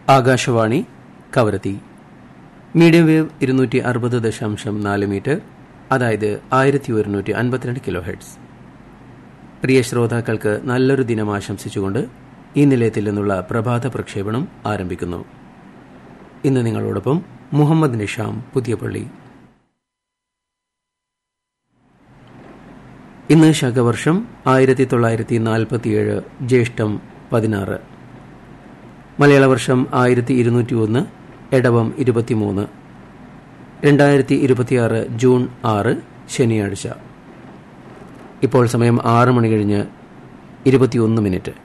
Akashvani Kavaratti medium wave ഇരുന്നൂറ്റി അറുപത് ദശാംശം നാല് മീറ്റർ അതായത് ആയിരത്തി ഒരുന്നൂറ്റി അൻപത്തിരണ്ട് കിലോ ഹെഡ്സ് പ്രിയ ശ്രോതാക്കൾക്ക് നല്ലൊരു ദിനം ആശംസിച്ചുകൊണ്ട് ഈ നിലയത്തിൽ നിന്നുള്ള പ്രഭാത പ്രക്ഷേപണം ആരംഭിക്കുന്നു ഇന്ന് നിങ്ങളോടൊപ്പം മുഹമ്മദ് നിഷാം പുതിയപള്ളി ഇന്ന് ശകവർഷം ആയിരത്തി തൊള്ളായിരത്തി നാൽപ്പത്തിയേഴ് ജ്യേഷ്ഠം പതിനാറ് മലയാള വർഷം ആയിരത്തി ഇരുന്നൂറ്റി ഒന്ന് എടവം ഇരുപത്തിമൂന്ന് രണ്ടായിരത്തി ഇരുപത്തിയാറ് ജൂൺ ആറ് ശനിയാഴ്ച ഇപ്പോൾ സമയം ആറ് മണി കഴിഞ്ഞ് ഇരുപത്തിയൊന്ന് മിനിറ്റ്